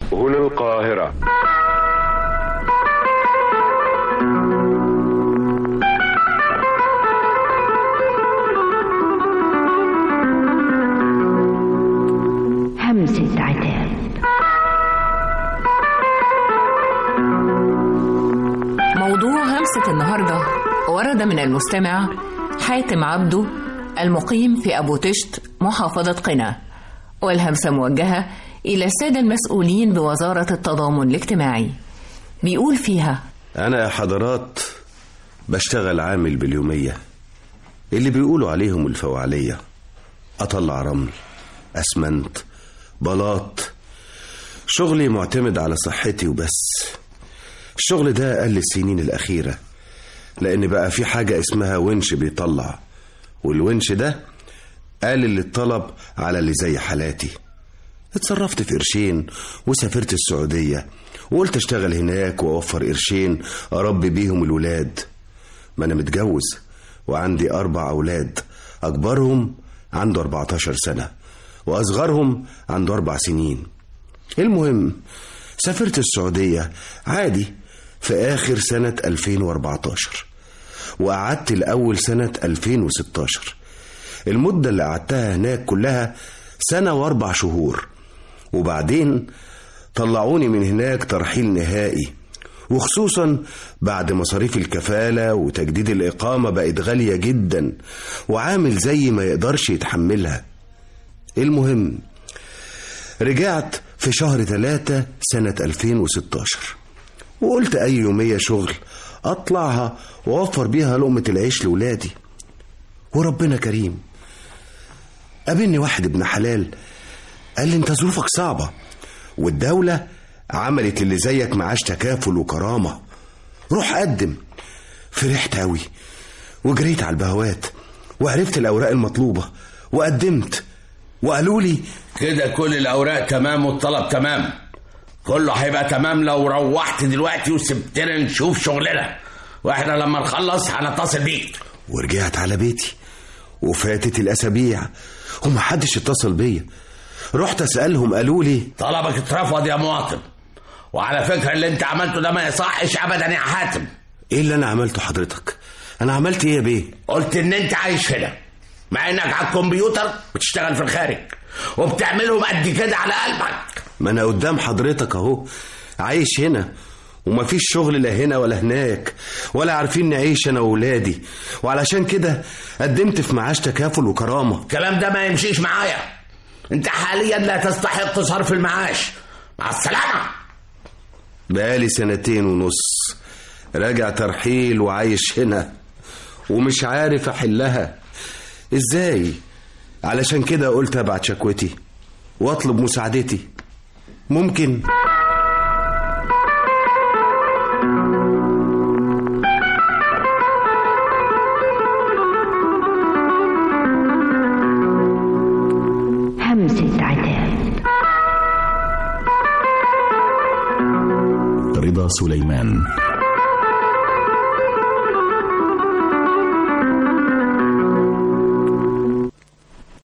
هنا القاهرة همسة عتاب موضوع همسة النهاردة ورد من المستمع حاتم عبده المقيم في أبو تشت محافظة قنا والهمسة موجهة إلى السادة المسؤولين بوزارة التضامن الاجتماعي بيقول فيها أنا يا حضرات بشتغل عامل باليومية اللي بيقولوا عليهم الفوعلية أطلع رمل أسمنت بلاط شغلي معتمد على صحتي وبس الشغل ده قل السنين الأخيرة لأن بقى في حاجة اسمها ونش بيطلع والونش ده قلل الطلب على اللي زي حالاتي اتصرفت في قرشين وسافرت السعودية وقلت اشتغل هناك واوفر قرشين اربي بيهم الولاد ما انا متجوز وعندي اربع اولاد اكبرهم عنده 14 سنة واصغرهم عنده اربع سنين المهم سافرت السعودية عادي في اخر سنة 2014 وقعدت الاول سنة 2016 المدة اللي قعدتها هناك كلها سنة واربع شهور وبعدين طلعوني من هناك ترحيل نهائي وخصوصا بعد مصاريف الكفالة وتجديد الإقامة بقت غالية جدا وعامل زي ما يقدرش يتحملها المهم رجعت في شهر ثلاثة سنة 2016 وقلت أي يومية شغل أطلعها وأوفر بيها لقمة العيش لولادي وربنا كريم قابلني واحد ابن حلال قال لي انت ظروفك صعبة والدولة عملت اللي زيك معاش تكافل وكرامة روح قدم فرحت قوي وجريت على البهوات وعرفت الأوراق المطلوبة وقدمت وقالوا لي كده كل الاوراق تمام والطلب تمام كله هيبقى تمام لو روحت دلوقتي وسبتنا نشوف شغلنا واحنا لما نخلص هنتصل بيك ورجعت على بيتي وفاتت الأسابيع ومحدش اتصل بيا رحت أسألهم قالوا لي طلبك اترفض يا مواطن وعلى فكرة اللي انت عملته ده ما يصحش ابدا يا حاتم ايه اللي انا عملته حضرتك انا عملت ايه يا بيه قلت ان انت عايش هنا مع انك على الكمبيوتر بتشتغل في الخارج وبتعملهم قد كده على قلبك ما انا قدام حضرتك اهو عايش هنا ومفيش شغل لا هنا ولا هناك ولا عارفين نعيش انا وولادي وعلشان كده قدمت في معاش تكافل وكرامه الكلام ده ما يمشيش معايا انت حاليا لا تستحق صرف المعاش مع السلامة بقالي سنتين ونص راجع ترحيل وعايش هنا ومش عارف احلها ازاي علشان كده قلت ابعت شكوتي واطلب مساعدتي ممكن همسة عتاب رضا سليمان